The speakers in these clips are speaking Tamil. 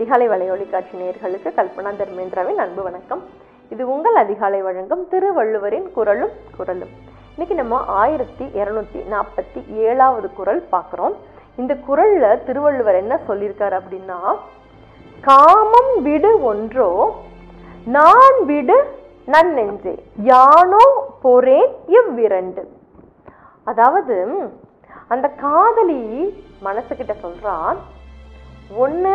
அதிகாலை வலையொலி காட்சி நேயர்களுக்கு கல்பனா தர்மேந்திராவின் அன்பு வணக்கம் இது உங்கள் அதிகாலை வழங்கும் திருவள்ளுவரின் குரலும் குரலும் இன்னைக்கு நம்ம ஆயிரத்தி இருநூத்தி நாற்பத்தி ஏழாவது குரல் பார்க்குறோம் இந்த குரல்ல திருவள்ளுவர் என்ன சொல்லியிருக்காரு அப்படின்னா காமம் விடு ஒன்றோ நான் விடு நன்னெஞ்சே யானோ பொறேன் இவ்விரண்டு அதாவது அந்த காதலி மனசுகிட்ட சொல்றான் ஒண்ணு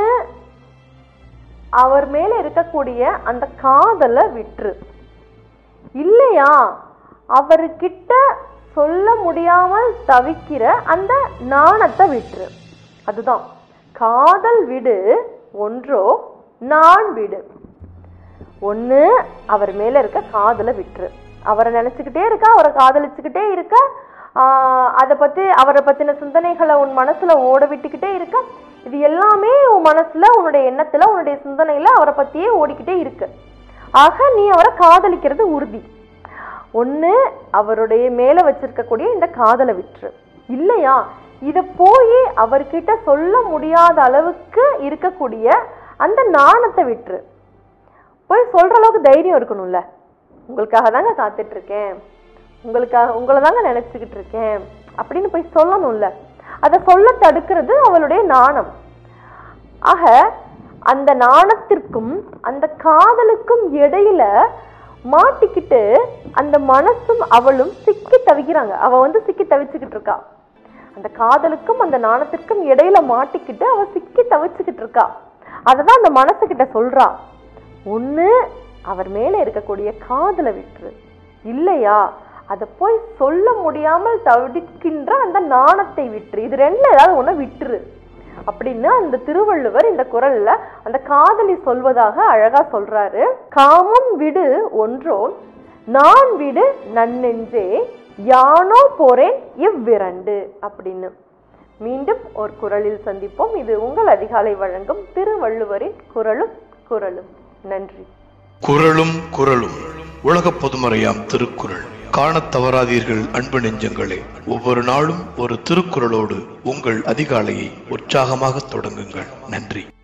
அவர் மேல இருக்கக்கூடிய அந்த காதலை விட்டுரு இல்லையா அவர்கிட்ட சொல்ல முடியாமல் தவிக்கிற அந்த நாணத்தை விட்டுரு அதுதான் காதல் விடு ஒன்றோ நான் விடு ஒண்ணு அவர் மேல இருக்க காதலை விட்டுரு அவரை நினைச்சுக்கிட்டே இருக்க அவரை காதலிச்சுக்கிட்டே இருக்க ஆஹ் அதை பத்தி அவரை பத்தின சிந்தனைகளை உன் மனசுல ஓட விட்டுக்கிட்டே இருக்க இது எல்லாமே உன் மனசுல உன்னுடைய எண்ணத்துல உன்னுடைய சிந்தனையில அவரை பத்தியே ஓடிக்கிட்டே இருக்கு ஆக நீ அவரை காதலிக்கிறது உறுதி ஒண்ணு அவருடைய மேல வச்சிருக்கக்கூடிய இந்த காதலை விட்டுரு இல்லையா இத போய் அவர்கிட்ட சொல்ல முடியாத அளவுக்கு இருக்கக்கூடிய அந்த நாணத்தை விட்டுரு போய் சொல்ற அளவுக்கு தைரியம் இருக்கணும்ல உங்களுக்காக தாங்க காத்துட்டு இருக்கேன் உங்களுக்காக உங்களை தாங்க நினைச்சுக்கிட்டு இருக்கேன் அப்படின்னு போய் சொல்லணும்ல அதை சொல்ல தடுக்கிறது அவளுடைய நாணம் ஆக அந்த நாணத்திற்கும் அந்த காதலுக்கும் இடையில மாட்டிக்கிட்டு அந்த மனசும் அவளும் சிக்கி தவிக்கிறாங்க அவ வந்து சிக்கி தவிச்சுக்கிட்டு இருக்கா அந்த காதலுக்கும் அந்த நாணத்திற்கும் இடையில மாட்டிக்கிட்டு அவ சிக்கி தவிச்சுக்கிட்டு இருக்கா அததான் அந்த மனசுகிட்ட சொல்றா ஒண்ணு அவர் மேல இருக்கக்கூடிய காதலை விட்டுரு இல்லையா அதை போய் சொல்ல முடியாமல் தவிக்கின்ற அந்த நாணத்தை விட்டுரு இது ரெண்டுல ஏதாவது ஒண்ணு விட்டுரு அப்படின்னு அந்த திருவள்ளுவர் இந்த குரல்ல அந்த காதலி சொல்வதாக அழகா சொல்றாரு காமம் விடு ஒன்றோ நான் விடு நன்னெஞ்சே யானோ போறேன் இவ்விரண்டு அப்படின்னு மீண்டும் ஒரு குரலில் சந்திப்போம் இது உங்கள் அதிகாலை வழங்கும் திருவள்ளுவரின் குரலும் குரலும் நன்றி குரலும் குரலும் உலக பொதுமறையாம் திருக்குறள் காணத் தவறாதீர்கள் அன்பு நெஞ்சங்களே ஒவ்வொரு நாளும் ஒரு திருக்குறளோடு உங்கள் அதிகாலையை உற்சாகமாக தொடங்குங்கள் நன்றி